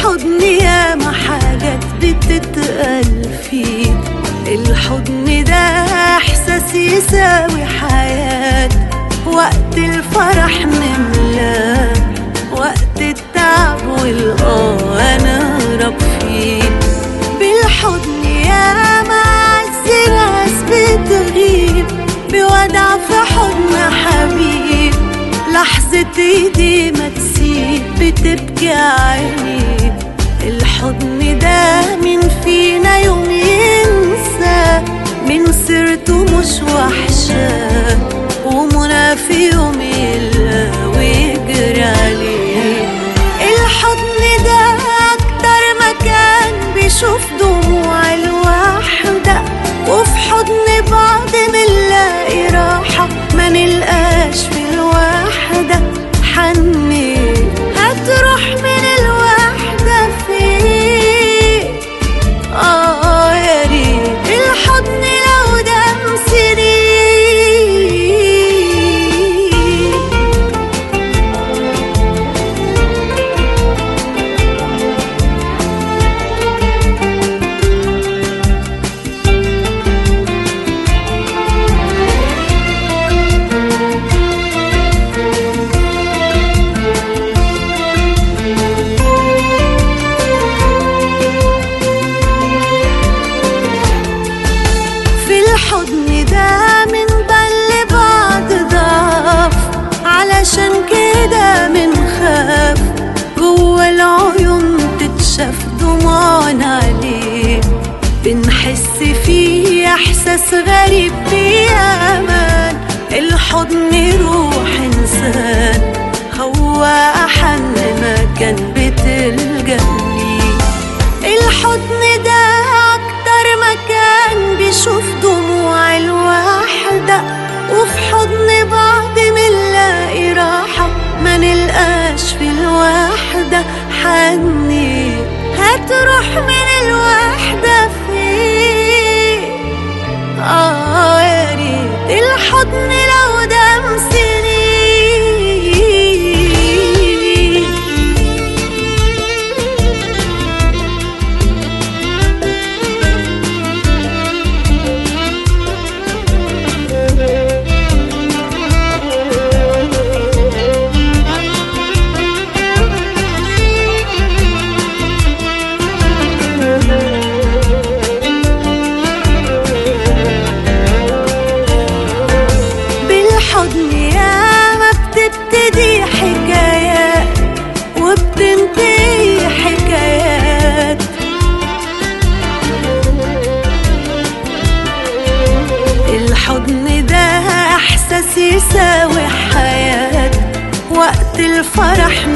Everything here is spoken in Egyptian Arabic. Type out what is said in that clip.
الحضن ياما حاجات بتتقال فيه الحضن ده احساس يساوي حياة وقت الفرح نملاه وقت التعب والآه نهرب فيه بالحضن ياما عز ناس بتغيب بودع في حضن حبيب لحظة ايدي ما تسيب بتبكي عيني الحضن ده مين فينا يوم ينسى من سيرته مش وحشة ومنى في يوم يلقى ويجري عليه الحضن ده أكتر مكان بيشوف دموع الوحدة وفي حضن بعض منلاقي راحة ما نلقاش في الوحدة حني هتروح من الوحدة فين آه يا ريت الحضن لو دام سنين في الحضن ده من بل بعض ضعف علشان كده منخاف جوه العيون تتشاف دموعنا عليه بنحس فيه احساس غريب بأمان الحضن روح انسان هو احن مكان بتلجأ ليه الحضن ده أكتر مكان بيشوف دموع الوحدة وفي حضن بعض منلاقي راحة ما نلقاش في الوحدة حني هتروح من الوحدة فين آه يا ريت الحضن لو دام سنين بالحضن ياما بتبتدي حكايات وبتنتهي حكايات الحضن ده احساس يساوي حياة وقت الفرح